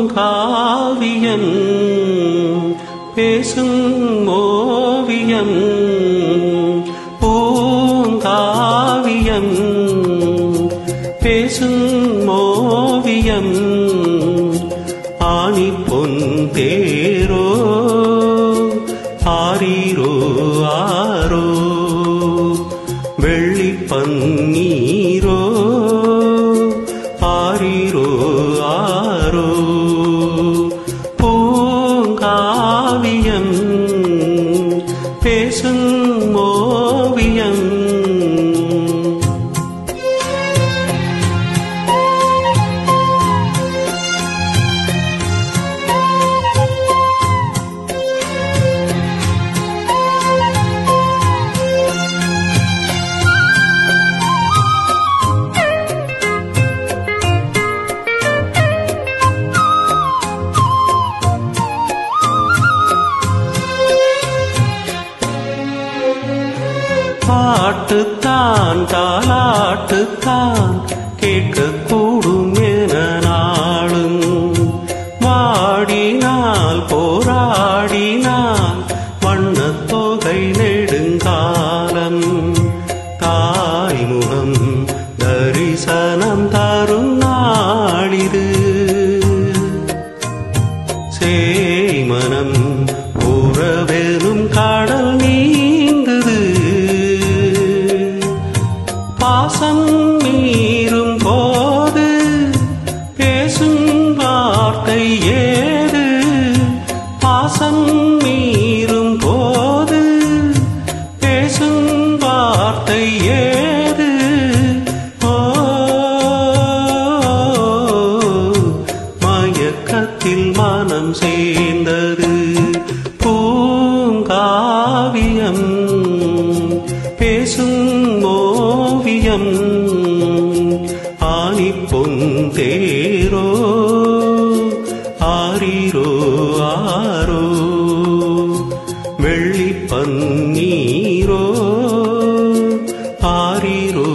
பூங்காவியம் பேசும் ஓவியம் பூங்காவியம் பேசும் ஓவியம் ஆணி பொன் தேரோ ஆரீரோ ஆரோ வெள்ளி பன்னீரோ ஆரீரோ ஆரோ பூங்காவியம் பேசும் ஓவியம் பாட்டுத்தான் தாலாட்டுத்தான் கேட்கக்கூடும் என நாளும் வாடினால் போராடினால் வண்ணத் தொகை நெடுங்காலம் தாய்முகம் தரிசனம் தரும் நாளிது சேமனம் உறவெனும் கடல் நீங்குது பாசம் மீறும் போது பேசும் வார்த்தை ஏது பாசம் மீறும் போது பேசும் வார்த்தை ஏது ஓ மயக்கத்தில் மனம் சேர்ந்தது பூங்காவியம் பேசும் ஓவியம் ஆணி பொன் தேரோ ஆரீரோ ஆரோ வெள்ளி பன்னீரோ ஆரீரோ